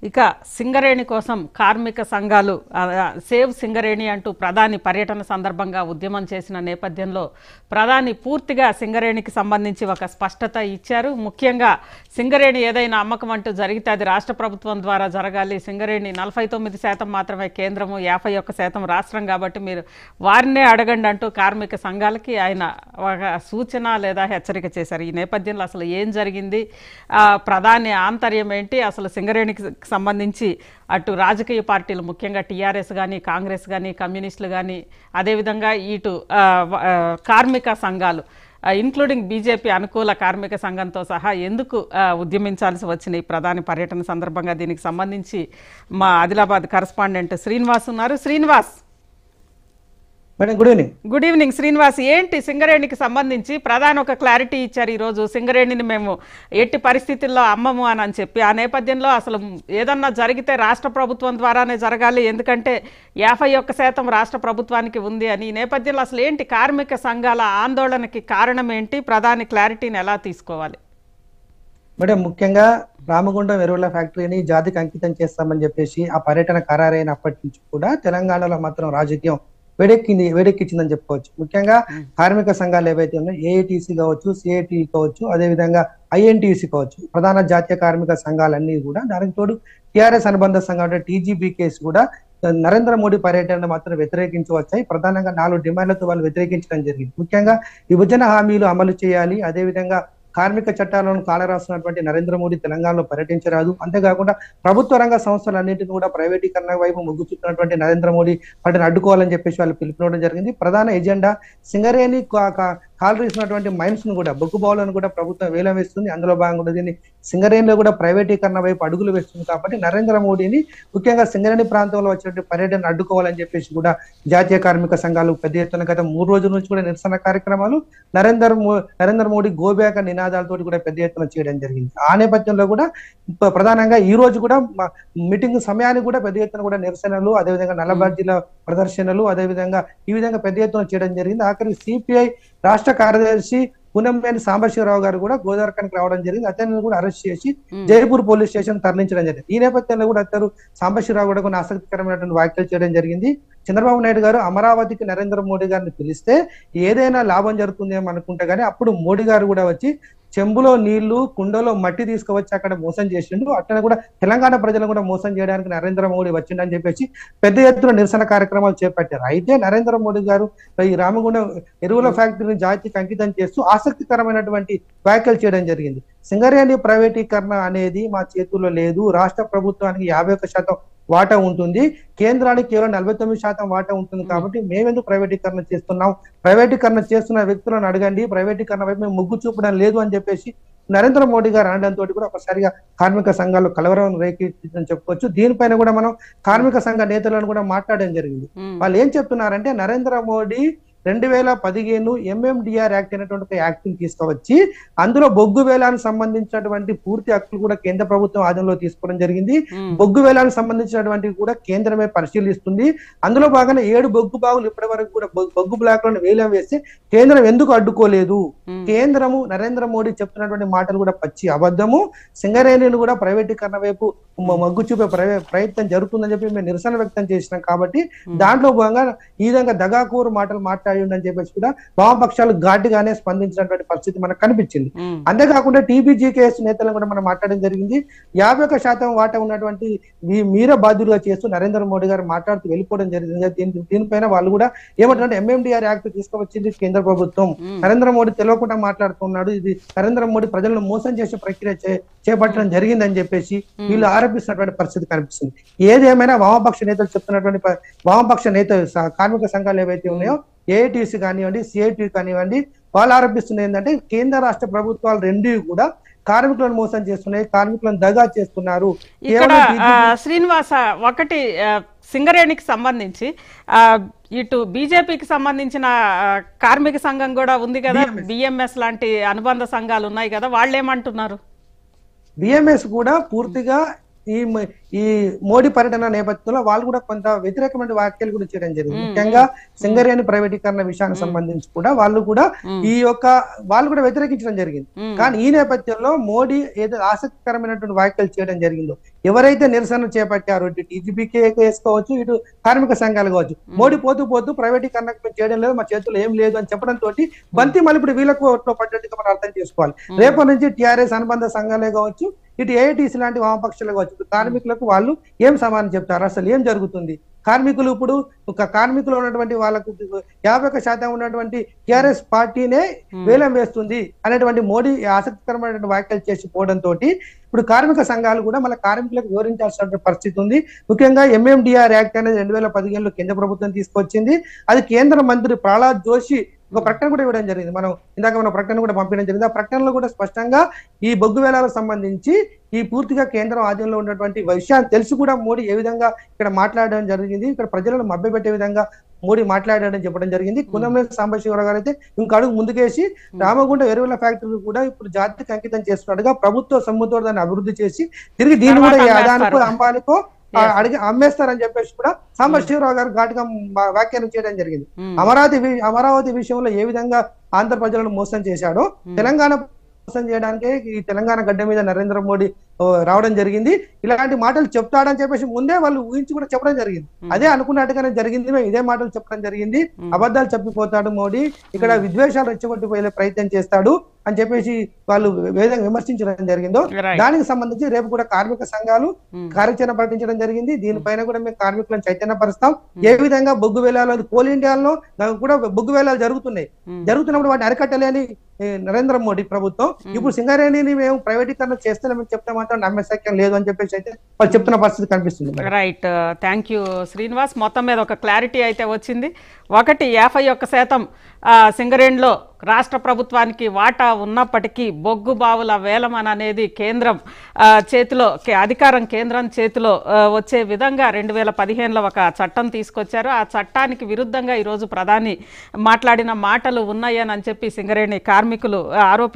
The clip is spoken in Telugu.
ఇక సింగరేణి కోసం కార్మిక సంఘాలు ఆ, సేవ్ సింగరేణి అంటూ ప్రధాని పర్యటన సందర్భంగా ఉద్యమం చేసిన నేపథ్యంలో ప్రధాని పూర్తిగా సింగరేణికి సంబంధించి ఒక స్పష్టత ఇచ్చారు ముఖ్యంగా సింగరేణి ఏదైనా అమ్మకం అంటూ జరిగితే అది రాష్ట్ర ప్రభుత్వం ద్వారా జరగాలి సింగరేణి నలభై తొమ్మిది శాతం మాత్రమే కేంద్రము యాభై ఒక్క శాతం రాష్ట్రం కాబట్టి మీరు వారినే అడగండి అంటూ కార్మిక సంఘాలకి ఆయన ఒక సూచన లేదా హెచ్చరిక చేశారు ఈ నేపథ్యంలో అసలు ఏం జరిగింది ఆ, ప్రధాని ఆంతర్యం ఏంటి అసలు సింగరేణికి సంబంధించి అటు రాజకీయ పార్టీలు ముఖ్యంగా టీఆర్ఎస్ కానీ కాంగ్రెస్ కానీ కమ్యూనిస్టులు కానీ అదేవిధంగా ఇటు ఆ, వ- ఆ, కార్మిక సంఘాలు ఇంక్లూడింగ్ బీజేపీ అనుకూల కార్మిక సంఘంతో సహా ఎందుకు ఆ, ఉద్యమించాల్సి వచ్చిన ఈ ప్రధాని పర్యటన సందర్భంగా దీనికి సంబంధించి మా ఆదిలాబాద్ కరస్పాండెంట్ శ్రీనివాస్ ఉన్నారు Srinivas madam good evening good evening Srinivas ఏంటి సింగరేణికి సంబంధించి ప్రధాని ఒక క్లారిటీ ఇచ్చారు ఈరోజు సింగరేణిని మేము ఎట్టి పరిస్థితుల్లో అమ్మము అని అని చెప్పి ఆ నేపథ్యంలో అసలు ఏదన్నా జరిగితే రాష్ట్ర ప్రభుత్వం ద్వారానే జరగాలి ఎందుకంటే యాభై ఒక్క శాతం రాష్ట్ర ప్రభుత్వానికి ఉంది అని ఈ నేపథ్యంలో అసలు ఏంటి కార్మిక సంఘాల ఆందోళనకి కారణం ఏంటి ప్రధాని క్లారిటీని ఎలా తీసుకోవాలి మేడం ముఖ్యంగా రామగుండం ఎరువుల ఫ్యాక్టరీని జాతికి అంకితం చేస్తామని చెప్పేసి ఆ పర్యటన ఖరారైనప్పటి నుంచి కూడా తెలంగాణలో మాత్రం రాజకీయం వేడెక్కింది వేడెక్కించిందని చెప్పుకోవచ్చు ముఖ్యంగా కార్మిక సంఘాలు ఏవైతే ఉన్నాయో ఏఐటీసీ కావచ్చు సిఐటి కావచ్చు అదేవిధంగా ఐఎన్టీసీ కావచ్చు ప్రధాన జాతీయ కార్మిక సంఘాలన్నీ కూడా దానికి తోడు టిఆర్ఎస్ అనుబంధ సంఘం అంటే టీజీబీకేస్ కూడా నరేంద్ర మోడీ పర్యటన మాత్రం వ్యతిరేకించి వచ్చాయి ప్రధానంగా నాలుగు డిమాండ్లతో వాళ్ళు వ్యతిరేకించడం జరిగింది ముఖ్యంగా విభజన హామీలు అమలు చేయాలి అదేవిధంగా కార్మిక చట్టాలను కాలరాస్తున్నటువంటి నరేంద్ర మోడీ తెలంగాణలో పర్యటించరాదు అంతేకాకుండా ప్రభుత్వ రంగ సంస్థలన్నింటినీ కూడా ప్రైవేటీకరణ వైపు మొగ్గు చూపుతున్నటువంటి నరేంద్ర మోడీ వాటిని అడ్డుకోవాలని చెప్పేసి వాళ్ళు పిలుపునివ్వడం జరిగింది ప్రధాన ఎజెండా సింగరేణి కా- కా- కాలరీసినటువంటి మైన్స్ ను కూడా బొగ్గు బావులను కూడా ప్రభుత్వం వేలం వేస్తుంది అందులో భాగంగా దీన్ని సింగరేణిలో కూడా ప్రైవేటీకరణ వైపు అడుగులు వేస్తుంది కాబట్టి నరేంద్ర మోడీని ముఖ్యంగా సింగరేణి ప్రాంతంలో వచ్చినటువంటి పర్యటన అడ్డుకోవాలని చెప్పేసి కూడా జాతీయ కార్మిక సంఘాలు పెద్ద ఎత్తున గత మూడు రోజుల నుంచి కూడా నిరసన కార్యక్రమాలు నరేంద్ర మో నరేంద్ర మోడీ గోబ్యాక నినాదాలతో కూడా పెద్ద ఎత్తున చేయడం జరిగింది ఆ నేపథ్యంలో కూడా ప- ప్రధానంగా ఈ రోజు కూడా మ- మీటింగ్ సమయానికి కూడా పెద్ద ఎత్తున కూడా నిరసనలు అదేవిధంగా నల్లబార్జీల ప్రదర్శనలు అదేవిధంగా ఈ విధంగా పెద్ద ఎత్తున చేయడం జరిగింది ఆఖరి సిపిఐ రాష్ట్ర కార్యదర్శి పునంనేని సాంబశివరావు గారు కూడా గోదావరికి రావడం జరిగింది అతన్ని కూడా అరెస్ట్ చేసి జైపూర్ పోలీస్ స్టేషన్ తరలించడం జరిగింది ఈ నేపథ్యంలో కూడా అతను సాంబశివరావు కూడా కొన్ని ఆసక్తికరమైనటువంటి వ్యాఖ్యలు చేయడం జరిగింది చంద్రబాబు నాయుడు గారు అమరావతికి నరేంద్ర మోడీ గారిని పిలిస్తే ఏదైనా లాభం జరుగుతుందేమో అనుకుంటే గానీ అప్పుడు మోడీ గారు కూడా వచ్చి చెంబులో నీళ్లు కుండలో మట్టి తీసుకువచ్చి అక్కడ మోసం చేసిండు అట్లనే కూడా తెలంగాణ ప్రజలను కూడా మోసం చేయడానికి నరేంద్ర మోడీ వచ్చిండని చెప్పేసి పెద్ద ఎత్తున నిరసన కార్యక్రమాలు చేపట్టారు అయితే నరేంద్ర మోడీ గారు ఈ రామగుండం ఎరువుల ఫ్యాక్టరీని జాతికి అంకితం చేస్తూ ఆసక్తికరమైనటువంటి వ్యాఖ్యలు చేయడం జరిగింది సింగరేణి ప్రైవేటీకరణ అనేది మా చేతుల్లో లేదు రాష్ట్ర ప్రభుత్వానికి యాభై ఒక్క శాతం వాటా ఉంటుంది కేంద్రానికి కేవలం నలభై తొమ్మిది శాతం వాటా ఉంటుంది కాబట్టి మేమెందుకు ప్రైవేటీకరణ చేస్తున్నాం ప్రైవేటీకరణ చేస్తున్న వ్యక్తులను అడగండి ప్రైవేటీకరణ వైపు మేము మొగ్గు చూపడం లేదు అని చెప్పేసి నరేంద్ర మోడీ గారు అనడంతో కూడా ఒకసారిగా కార్మిక సంఘాలు కలవరం రేకెత్తిందని చెప్పుకోవచ్చు దీనిపైన కూడా మనం కార్మిక సంఘ నేతలను కూడా మాట్లాడడం జరిగింది ఉమ్, వాళ్ళు ఏం చెప్తున్నారంటే నరేంద్ర మోడీ రెండు వేల పదిహేను ఎంఎండిఆర్ యాక్ట్ అనేటువంటి ఒక యాక్ట్ ని తీసుకువచ్చి అందులో బొగ్గు వేలానికి సంబంధించినటువంటి పూర్తి హక్కులు కూడా కేంద్ర ప్రభుత్వం ఆధీనంలో తీసుకోవడం జరిగింది ఉమ్, బొగ్గు వేలానికి సంబంధించినటువంటివి కూడా కేంద్రమే పరిశీలిస్తుంది అందులో భాగంగా ఏడు బొగ్గు బాగులు ఇప్పటి వరకు కూడా బొ- బొగ్గు బ్లాక్లను వేలం వేస్తే కేంద్రం ఎందుకు అడ్డుకోలేదు ఉమ్, కేంద్రము నరేంద్ర మోడీ చెప్తున్నటువంటి మాటలు కూడా పచ్చి అబద్ధము సింగరేణిని కూడా ప్రైవేటీకరణ వైపు మ- మొగ్గు చూపే ప్రయ- ప్రయత్నం జరుగుతుందని చెప్పి మేము నిరసన వ్యక్తం చేసినాం కాబట్టి దాంట్లో భాగంగా ఈ విధంగా దగాకూరు మాటలు మాట్లాడి ఉండని చెప్పేసి కూడా వామపక్షాలు ఘాటుగానే స్పందించినటువంటి పరిస్థితి మనకు కనిపించింది ఉమ్, అంతేకాకుండా టీబీజీకేఎస్ నేతలను కూడా మనం మాట్లాడడం జరిగింది యాభై ఒక్క శాతం వాటా ఉన్నటువంటి ఈ మీర బాధ్యులుగా చేస్తూ నరేంద్ర మోడీ గారు మాట్లాడుతూ వెళ్ళిపోవడం జరిగింది దీని దీనిపైన వాళ్ళు కూడా ఏమంటారంటే ఎంఎండిఆర్ యాక్ట్ తీసుకువచ్చింది కేంద్ర ప్రభుత్వం ఉమ్. నరేంద్ర మోడీ తెలియకుండా మాట్లాడుతున్నాడు ఇది నరేంద్ర మోడీ ప్రజలను మోసం చేసే ప్రక్రియ చే- చేపట్టడం జరిగిందని చెప్పేసి వీళ్ళు ఆరోపిస్తున్నటువంటి పరిస్థితి కనిపిస్తుంది ఏదేమైనా వామపక్ష నేతలు చెప్తున్నటువంటి ప- వామపక్ష నేత స- కార్మిక సంఘాలు ఏవైతే ఉన్నాయో ఏఐటీసీ కానివ్వండి సిఐటి కానివ్వండి వాళ్ళు ఆరోపిస్తున్నది ఏంటంటే కేంద్ర రాష్ట్ర ప్రభుత్వాలు రెండు కూడా కార్మికులను మోసం చేస్తున్నాయి కార్మికులను దగా చేస్తున్నారు ఇక్కడ కేవలం ఆ, శ్రీనివాస ఒకటి ఆ, సింగరేణికి సంబంధించి ఆ, ఇటు బీజేపీకి సంబంధించిన ఆ, కార్మిక సంఘం కూడా ఉంది కదా బిఎంఎస్ లాంటి అనుబంధ సంఘాలు ఉన్నాయి కదా వాళ్ళు ఏమంటున్నారు బిఎంఎస్ కూడా పూర్తిగా ఈ మ- ఈ మోడీ పర్యటన నేపథ్యంలో వాళ్ళు కూడా కొంత వ్యతిరేకమైన వ్యాఖ్యలు కూడా చేయడం జరిగింది ముఖ్యంగా సింగరేణి ప్రైవేటీకరణ విషయానికి సంబంధించి కూడా వాళ్ళు కూడా ఈ యొక్క వాళ్ళు కూడా వ్యతిరేకించడం జరిగింది మ్మ్. కానీ ఈ నేపథ్యంలో మోడీ ఏదో ఆసక్తికరమైనటువంటి వ్యాఖ్యలు చేయడం జరిగిందో ఎవరైతే నిరసన చేపట్టారో ఇటు టీజీపీకి వేసుకోవచ్చు ఇటు కార్మిక సంఘాలు కావచ్చు మోడీ పోతూ పోతూ ప్రైవేటీకరణ మేము చేయడం లేదు మా చేతుల్లో ఏం లేదు అని చెప్పడం తోటి బంతి మళ్ళీ ఇప్పుడు వీళ్ళకు ఓట్లో పడ్డట్టుగా మనం అర్థం చేసుకోవాలి రేపటి నుంచి టిఆర్ఎస్ అనుబంధ సంఘాలే కావచ్చు ఇటు ఏఐటీసీ లాంటి వామపక్షాలు కావచ్చు ఇప్పుడు కార్మికులకు వాళ్ళు ఏం సమానం చెప్తారు అసలు ఏం జరుగుతుంది కార్మికులు ఇప్పుడు ఒక కార్మికులు ఉన్నటువంటి వాళ్ళకు యాభై ఒక్క శాతం ఉన్నటువంటి టిఆర్ఎస్ పార్టీనే వేలం వేస్తుంది అనేటువంటి మోడీ ఆసక్తికరమైనటువంటి వ్యాఖ్యలు చేసి పోవడం తోటి ఇప్పుడు కార్మిక సంఘాలు కూడా మన కార్మికులకు వివరించాల్సిన పరిస్థితి ఉంది ముఖ్యంగా ఎంఎండిఆర్ యాక్ట్ అనేది రెండు వేల పదిహేనులో కేంద్ర ప్రభుత్వం తీసుకొచ్చింది అది కేంద్ర మంత్రి ప్రహ్లాద్ జోషి ఒక ప్రకటన కూడా ఇవ్వడం జరిగింది మనం ఇందాక మన ప్రకటన కూడా పంపించడం జరిగింది ఆ ప్రకటనలో కూడా స్పష్టంగా ఈ బొగ్గు వేలాలకు సంబంధించి ఈ పూర్తిగా కేంద్రం ఆధీనంలో ఉన్నటువంటి విషయాన్ని తెలిసి కూడా మోడీ ఏ విధంగా ఇక్కడ మాట్లాడడం జరిగింది ఇక్కడ ప్రజలను మభ్యపెట్టే విధంగా మోడీ మాట్లాడాడని చెప్పడం జరిగింది కున్నమనేని సాంబశివరావు గారు అయితే ఇంకో అడుగు ముందుకేసి రామగుండ ఎరువుల ఫ్యాక్టరీ కూడా ఇప్పుడు జాతికి అంకితం చేస్తున్నట్టుగా ప్రభుత్వ సొమ్ముతో దాన్ని అభివృద్ధి చేసి తిరిగి దీన్ని కూడా ఈ తర్వాత అదానికో అమ్మేస్తారు. అంబానికో ఆ, అడిగి అమ్మేస్తారని చెప్పేసి కూడా సాంబశివరావు గారు ఘాటుగా మా- వ్యాఖ్యానం చేయడం జరిగింది మ్మ్. అమరావతి వి- అమరావతి విషయంలో ఏ విధంగా ఆంధ్ర ప్రజలను మోసం చేశాడో తెలంగాణ మోసం చేయడానికే ఈ తెలంగాణ గడ్డ మీద నరేంద్ర మోడీ ఓ, రావడం జరిగింది ఇలాంటి మాటలు చెప్తాడని చెప్పేసి ముందే వాళ్ళు ఊహించి కూడా చెప్పడం జరిగింది అదే అనుకున్నట్టుగానే జరిగింది మేము ఇదే మాటలు చెప్పడం జరిగింది అబద్ధాలు చెప్పిపోతాడు మోడీ ఇక్కడ విద్వేషాలు రెచ్చగొట్టిపోయే ప్రయత్నం చేస్తాడు అని చెప్పేసి వాళ్ళు వేదంగా విమర్శించడం జరిగిందో Right. దానికి సంబంధించి రేపు కూడా కార్మిక సంఘాలు Hmm. కార్యాచరణ ప్రకటించడం జరిగింది దీనిపైన కూడా మేము కార్మికులను చైతన్యపరుస్తాం ఏ విధంగా బొగ్గు వేలాలు కోల్ ఇండియాలో కూడా బొగ్గు వేలాలు జరుగుతున్నాయి Hmm. జరుగుతున్నప్పుడు వాటిని అరికట్టలేని ఏ, నరేంద్ర మోడీ ప్రభుత్వం ఇప్పుడు సింగరేణిని మేము ప్రైవేటీకరణ చేస్తున్నామని చెప్తే మాత్రం నమ్మే సఖ్యం లేదు అని చెప్పేసి అయితే వాళ్ళు చెప్తున్న పరిస్థితి కనిపిస్తుంది madam. Right thank you Srinivas మొత్తం మీద ఒక క్లారిటీ అయితే వచ్చింది ఒకటి యాభై ఒక్క శాతం ఆ, సింగరేణిలో రాష్ట్ర ప్రభుత్వానికి వాటా ఉన్నప్పటికీ బొగ్గు బావుల వేలం అని అనేది కేంద్రం ఆ, చేతిలో కే- అధికారం కేంద్రం చేతిలో ఆ, వచ్చే విధంగా రెండు వేల పదిహేనులో ఒక చట్టం తీసుకొచ్చారు ఆ చట్టానికి విరుద్ధంగా ఈరోజు ప్రధాని మాట్లాడిన మాటలు ఉన్నాయని చెప్పి సింగరేణి కార్మికులు ఆరోపి